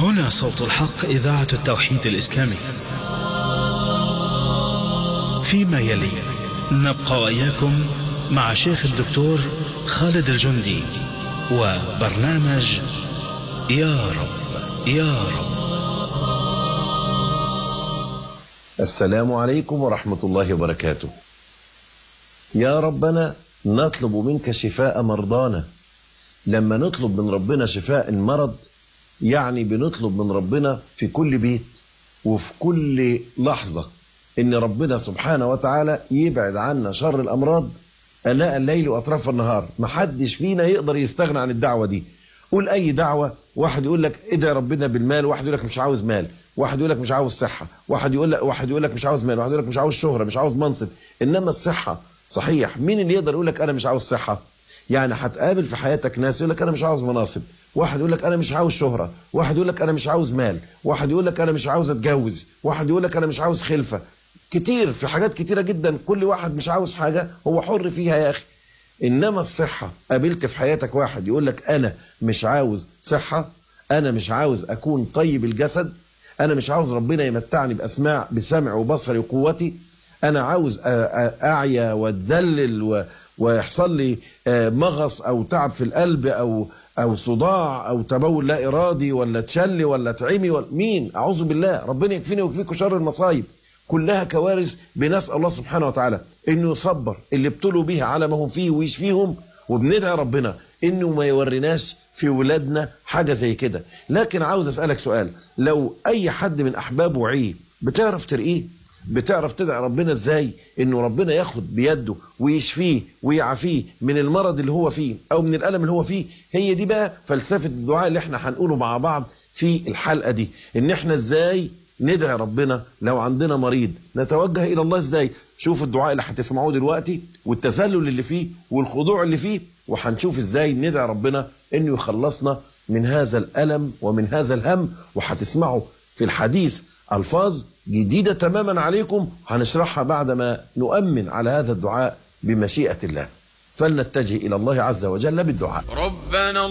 هنا صوت الحق إذاعة التوحيد الإسلامي فيما يلي نبقى وإياكم مع شيخ الدكتور خالد الجندي وبرنامج يا رب يا رب السلام عليكم ورحمة الله وبركاته يا ربنا نطلب منك شفاء مرضانا لما نطلب من ربنا شفاء المرض يعني بنطلب من ربنا في كل بيت وفي كل لحظة إن ربنا سبحانه وتعالى يبعد عنا شر الأمراض أناء الليل وأطراف النهار محدش فينا يقدر يستغنى عن الدعوة دي قول أي دعوة واحد يقول لك ادعي ربنا بالمال واحد يقول لك مش عاوز مال واحد يقول لك مش عاوز صحة واحد يقول لك واحد يقول لك مش عاوز مال واحد يقول لك مش عاوز شهرة مش عاوز منصب إنما الصحة صحيح مين اللي يقدر يقول لك أنا مش عاوز صحة يعني هتقابل في حياتك ناس يقول لك انا مش عاوز مناصب واحد يقول لك انا مش عاوز شهره واحد يقول لك انا مش عاوز مال واحد يقول لك انا مش عاوز اتجوز واحد يقول لك انا مش عاوز خلفه كتير في حاجات كتيره جدا كل واحد مش عاوز حاجه هو حر فيها يا اخي انما الصحه قابلت في حياتك واحد يقول لك انا مش عاوز صحه انا مش عاوز اكون طيب الجسد انا مش عاوز ربنا يمتعني باسماع بسمع وبصري وقوتي انا عاوز اعيا واتذلل و ويحصل لي مغص او تعب في القلب او او صداع او تبول لا ارادي ولا تشلي ولا تعمي ولا مين اعوذ بالله ربنا يكفيني ويكفيكم شر المصايب كلها كوارث بنسال الله سبحانه وتعالى انه يصبر اللي ابتلوا بيها على ما هم فيه ويشفيهم وبندعي ربنا انه ما يوريناش في ولادنا حاجه زي كده لكن عاوز اسالك سؤال لو اي حد من احبابه وعيه بتعرف ترقيه بتعرف تدعي ربنا ازاي انه ربنا ياخد بيده ويشفيه ويعافيه من المرض اللي هو فيه او من الالم اللي هو فيه هي دي بقى فلسفه الدعاء اللي احنا هنقوله مع بعض في الحلقه دي ان احنا ازاي ندعي ربنا لو عندنا مريض نتوجه الى الله ازاي شوف الدعاء اللي هتسمعوه دلوقتي والتذلل اللي فيه والخضوع اللي فيه وهنشوف ازاي ندعي ربنا انه يخلصنا من هذا الالم ومن هذا الهم وهتسمعوا في الحديث الفاظ جديده تماما عليكم هنشرحها بعدما نؤمن على هذا الدعاء بمشيئه الله فلنتجه الى الله عز وجل بالدعاء ربنا